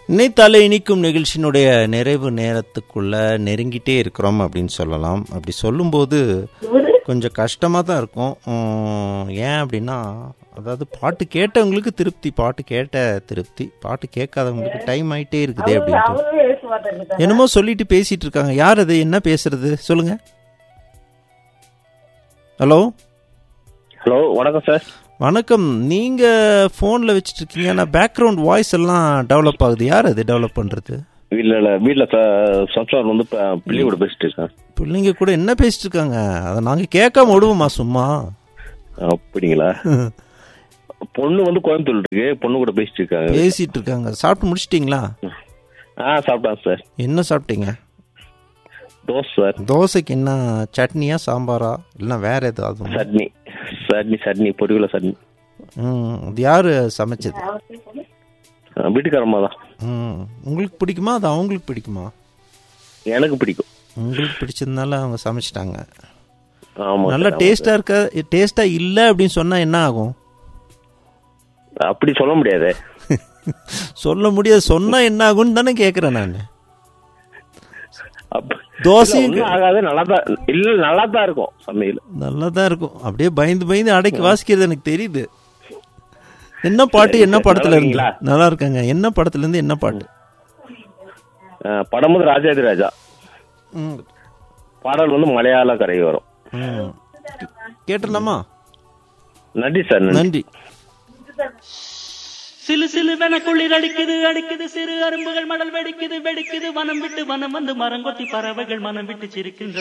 நினைத்தாலே இனிக்கும் நிகழ்ச்சியினுடைய நிறைவு நேரத்துக்குள்ள நெருங்கிட்டே இருக்கிறோம் அப்படின்னு சொல்லலாம் அப்படி சொல்லும்போது கொஞ்சம் கஷ்டமாக தான் இருக்கும் உம், ஏன் அப்படின்னா அதாவது பாட்டு கேட்டவங்களுக்கு திருப்தி பாட்டு கேட்ட திருப்தி பாட்டு கேட்காதவங்களுக்கு டைம் ஆயிட்டே இருக்குதே அப்படின்ட்டு அவரும் எழுத்து மாட்டாங்க என்னமோ சொல்லிட்டு பேசிட்டு இருக்காங்க யார் அது என்ன பேசுறது சொல்லுங்க ஹலோ ஹலோ வணக்கம் சார் வணக்கம் நீங்க போன்ல வச்சிட்டு இருக்கீங்க ஆனா பேக்ரவுண்ட் வாய்ஸ் எல்லாம் டெவலப் ஆகுது யார் அது டெவலப் பண்றது இல்ல இல்ல வீட்டுல சம்சார் வந்து ப- பிள்ளை கூட பேசிட்டு இருக்கேன் பிள்ளைங்க கூட என்ன பேசிட்டு இருக்காங்க அதை நாங்க கேட்காம விடுவோமா சும்மா அப்படிங்களா பொண்ணு வந்து கோயம்புத்தூர் இருக்கு பொண்ணு கூட பேசிட்டு இருக்காங்க பேசிட்டு இருக்காங்க சாப்பிட்டு முடிச்சிட்டீங்களா ஆ சாப்பிட்டான் சார் என்ன சாப்பிட்டீங்க தோசை சார் தோசைக்கு என்ன சட்னியா சாம்பாரா இல்லைன்னா வேற ஏதாவது சட்னி சட்னி சட்னி பொரியல சட்னி ம் அது யாரு சமைச்சது ஆ, வீட்டுக்காரம்மா தான் ம் உங்களுக்கு பிடிக்குமா அது அவங்களுக்கு பிடிக்குமா எனக்கு பிடிக்கும் உங்களுக்கு பிடிச்சதுனால அவங்க சமைச்சிட்டாங்க ஆமா நல்லா சார், ஆமா டேஸ்டா இருக்க டேஸ்டா இல்லை அப்படின்னு சொன்னா என்ன ஆகும் சார். அப்படி சொல்ல முடியாது சொல்ல முடியாது சொன்னா என்ன ஆகும்னு தானே கேட்குறேன் நான் அப்ப- தோசையும் இல்ல, ஒண்ணும் ஆகாது நல்லா தான் இல்ல நல்லா தான் இருக்கும் சமையல் நல்லா தான் இருக்கும் அப்படியே பயந்து பயந்து அடைக்கி வாசிக்கிறது எனக்கு தெரியுது என்ன பாட்டு என்ன படத்துல இருந்து நல்லா நல்லா இருக்காங்க என்ன படத்துல இருந்து என்ன பாட்டு ஆ, படம் வந்து ராஜாதி ராஜா ம், பாடல் வந்து மலையாள கரை வரும் ம். கேட்டுடலாமா நன்றி சார் நன்றி நன்றி சிலு சிலுவென குளிர் அடிக்குது அடிக்குது சிறு அரும்புகள் மடல் வெடிக்குது வெடிக்குது வனம் விட்டு வனம் வந்து மரங்கொத்தி பறவைகள் மனம் விட்டு சிரிக்கின்ற